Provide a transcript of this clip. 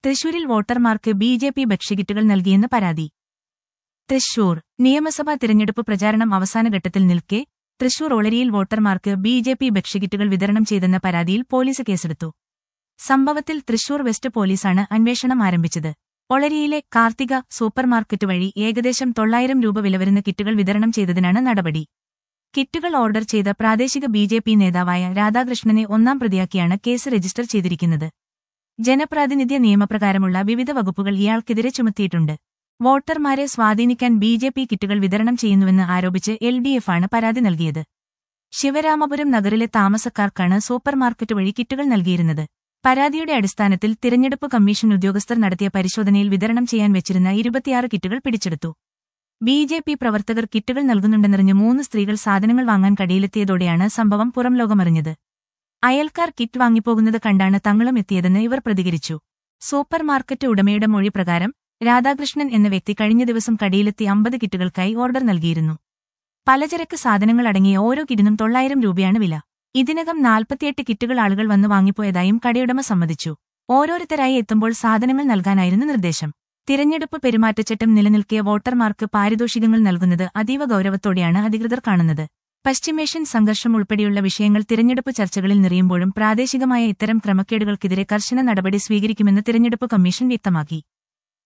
തൃശൂരിൽ വോട്ടർമാർക്ക് B J P ഭക്ഷ്യകിറ്റുകൾ നൽകിയെന്ന് പരാതി തൃശൂർ നിയമസഭാ തിരഞ്ഞെടുപ്പ് പ്രചാരണം അവസാനഘട്ടത്തിൽ നിൽക്കെ തൃശൂർ ഒളരിയിൽ വോട്ടർമാർക്ക് ബി ജെ പി ഭക്ഷ്യകിറ്റുകൾ വിതരണം ചെയ്തെന്ന പരാതിയിൽ പോലീസ് കേസെടുത്തു സംഭവത്തിൽ തൃശൂർ വെസ്റ്റ് പോലീസാണ് അന്വേഷണം ആരംഭിച്ചത് ഒളരിയിലെ കാർത്തിക സൂപ്പർമാർക്കറ്റ് വഴി ഏകദേശം തൊള്ളായിരം രൂപ വില വരുന്ന കിറ്റുകൾ വിതരണം ചെയ്തതിനാണ് നടപടി കിറ്റുകൾ ഓർഡർ ചെയ്ത പ്രാദേശിക ബി ജെ പി നേതാവായ രാധാകൃഷ്ണനെ ഒന്നാം പ്രതിയാക്കിയാണ് കേസ് രജിസ്റ്റർ ചെയ്തിരിക്കുന്നത് ജനപ്രാതിനിധ്യ നിയമപ്രകാരമുള്ള വിവിധ വകുപ്പുകൾ ഇയാൾക്കെതിരെ ചുമത്തിയിട്ടുണ്ട് വോട്ടർമാരെ സ്വാധീനിക്കാൻ ബി ജെ പി കിറ്റുകൾ വിതരണം ചെയ്യുന്നുവെന്ന് ആരോപിച്ച് എൽ ഡി എഫാണ് പരാതി നൽകിയത് ശിവരാമപുരം നഗറിലെ താമസക്കാർക്കാണ് സൂപ്പർമാർക്കറ്റ് വഴി കിറ്റുകൾ നൽകിയിരുന്നത് പരാതിയുടെ അടിസ്ഥാനത്തിൽ തിരഞ്ഞെടുപ്പ് കമ്മീഷൻ ഉദ്യോഗസ്ഥർ നടത്തിയ പരിശോധനയിൽ വിതരണം ചെയ്യാൻ വെച്ചിരുന്ന ഇരുപത്തിയാറ് കിറ്റുകൾ പിടിച്ചെടുത്തു ബി ജെ പി പ്രവർത്തകർ കിറ്റുകൾ നൽകുന്നുണ്ടെന്നറിഞ്ഞ് മൂന്ന് സ്ത്രീകൾ സാധനങ്ങൾ വാങ്ങാൻ കടയിലെത്തിയതോടെയാണ് സംഭവം പുറം ലോകമറിഞ്ഞത് അയൽക്കാർ കിറ്റ് വാങ്ങിപ്പോകുന്നത് കണ്ടാണ് തങ്ങളും എത്തിയതെന്ന് ഇവർ പ്രതികരിച്ചു സൂപ്പർമാർക്കറ്റ് ഉടമയുടെ മൊഴി പ്രകാരം രാധാകൃഷ്ണൻ എന്ന വ്യക്തി കഴിഞ്ഞ ദിവസം കടയിലെത്തി അമ്പത് കിറ്റുകൾക്കായി ഓർഡർ നൽകിയിരുന്നു പലചരക്ക് സാധനങ്ങൾ അടങ്ങിയ ഓരോ കിറ്റിനും തൊള്ളായിരം രൂപയാണ് വില ഇതിനകം നാൽപ്പത്തിയെട്ട് കിറ്റുകൾ ആളുകൾ വന്ന് വാങ്ങിപ്പോയതായും കടയുടമ സമ്മതിച്ചു ഓരോരുത്തരായി എത്തുമ്പോൾ സാധനങ്ങൾ നൽകാനായിരുന്നു നിർദ്ദേശം തിരഞ്ഞെടുപ്പ് പെരുമാറ്റച്ചട്ടം നിലനിൽക്കിയ വോട്ടർമാർക്ക് പാരിതോഷികങ്ങൾ നൽകുന്നത് അതീവ ഗൌരവത്തോടെയാണ് അധികൃതർ കാണുന്നത് പശ്ചിമേഷ്യൻ സംഘർഷം ഉൾപ്പെടെയുള്ള വിഷയങ്ങൾ തിരഞ്ഞെടുപ്പ് ചർച്ചകളിൽ നിറയുമ്പോഴും പ്രാദേശികമായ ഇത്തരം ക്രമക്കേടുകൾക്കെതിരെ കർശന നടപടി സ്വീകരിക്കുമെന്ന് തിരഞ്ഞെടുപ്പ് കമ്മീഷൻ വ്യക്തമാക്കി